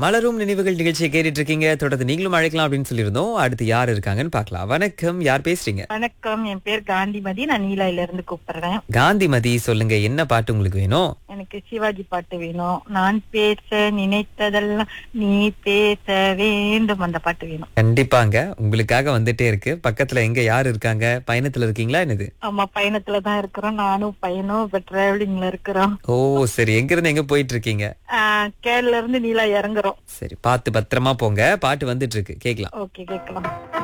மலரும் நினைவுகள் நிகழ்ச்சியை கேட்டுட்டு இருக்கீங்க தொடர்ந்து நீங்களும் அழைக்கலாம் அப்படின்னு சொல்லியிருந்தோம் அடுத்து யார் இருக்காங்கன்னு பார்க்கலாம் வணக்கம் யார் பேசுறீங்க வணக்கம் என் பேர் காந்திமதி நான் நீலாயில இருந்து கூப்பிடுறேன் காந்திமதி சொல்லுங்க என்ன பாட்டு உங்களுக்கு வேணும் எனக்கு சிவாஜி பாட்டு வேணும் நான் பேச நினைத்ததெல்லாம் நீ பேச வேண்டும் அந்த பாட்டு வேணும் கண்டிப்பாங்க உங்களுக்காக வந்துட்டே இருக்கு பக்கத்துல எங்க யார் இருக்காங்க பயணத்துல இருக்கீங்களா என்னது ஆமா பயணத்துல தான் இருக்கிறோம் நானும் பையனும் இப்ப டிராவலிங்ல இருக்கிறோம் ஓ சரி எங்க இருந்து எங்க போயிட்டு இருக்கீங்க ஆஹ் கேரள இருந்து நீலா இறங்குறோம் சரி பார்த்து பத்திரமா போங்க பாட்டு வந்துட்டு இருக்கு கேக்கலாம் ஓகே கேட்கலாம்